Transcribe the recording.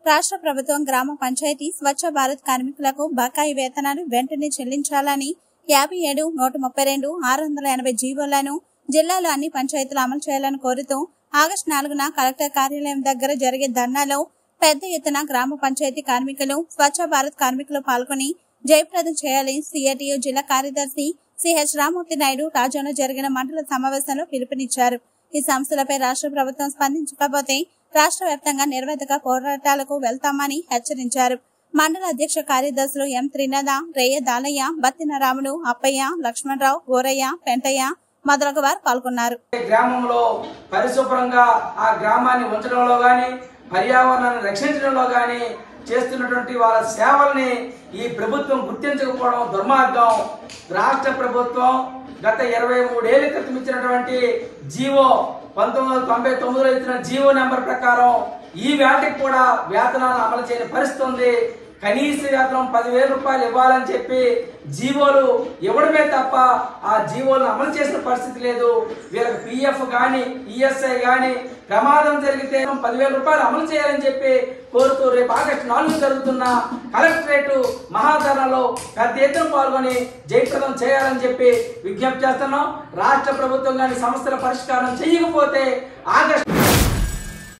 రాష్ట్ర ప్రభుత్వం గ్రామ పంచాయతీ స్వచ్ఛ భారత్ కార్మికులకు బకాయి వేతనాలు వెంటనే చెల్లించాలని యాభై ఏడు నూట ముప్పై రెండు ఆరు వందల ఎనభై జీవోలను జిల్లాలో అన్ని పంచాయతీలు అమలు చేయాలని కోరుతూ ఆగస్టు నాలుగున కలెక్టర్ కార్యాలయం దగ్గర జరిగే ధర్నాలో పెద్ద ఎత్తున గ్రామ పంచాయతీ కార్మికులు స్వచ్ఛ భారత్ కార్మికులు పాల్గొని జయప్రదం చేయాలని సిఐటియు జిల్లా కార్యదర్శి సిహెచ్ రామూర్తి నాయుడు రాజాలో జరిగిన మండల సమావేశంలో పిలుపునిచ్చారు ఈ సమస్యలపై రాష్ట్ర ప్రభుత్వం స్పందించకపోతే రాష్ట్ర వ్యాప్తంగా నిర్వేదక పోరాటాలకు వెళ్తామని హెచ్చరించారు మండల అధ్యక్ష కార్యదర్శులు ఎం త్రినాథ రేయ దాలయ్య బత్తిన రాములు అప్పయ్య లక్ష్మణరావు గోరయ్య పెంటయ్య మొదలగు వారు పాల్గొన్నారు గ్రామంలో పరిశుభ్రంగా ఆ గ్రామాన్ని ఉంచడంలో కానీ పర్యావరణాన్ని రక్షించడంలో కానీ చేస్తున్నటువంటి వాళ్ళ సేవల్ని ఈ ప్రభుత్వం గుర్తించకపోవడం దుర్మార్గం రాష్ట్ర ప్రభుత్వం గత ఇరవై మూడేళ్ల క్రితం ఇచ్చినటువంటి జీవో పంతొమ్మిది వందల తొంభై తొమ్మిదిలో ఇచ్చిన జీవో నెంబర్ ప్రకారం ఈ వేటకి కూడా వేతనాలు అమలు చేయని పరిస్థితి ఉంది కనీస వేతనం పదివేల రూపాయలు ఇవ్వాలని చెప్పి జీవోలు ఇవ్వడమే తప్ప ఆ జీవోలను అమలు చేసిన పరిస్థితి లేదు వీళ్ళకి పిఎఫ్ కానీ ఈఎస్ఐ కానీ ప్రమాదం జరిగితే పదివేల రూపాయలు అమలు చేయాలని చెప్పి కోరుతూ రేపు ఆగస్టు నాలుగు జరుగుతున్న కలెక్టరేట్ మహాధరణలో పెద్ద ఎత్తున పాల్గొని జయప్రదం చేయాలని చెప్పి విజ్ఞప్తి చేస్తున్నాం రాష్ట్ర ప్రభుత్వం కానీ సమస్యల పరిష్కారం చేయకపోతే ఆగస్టు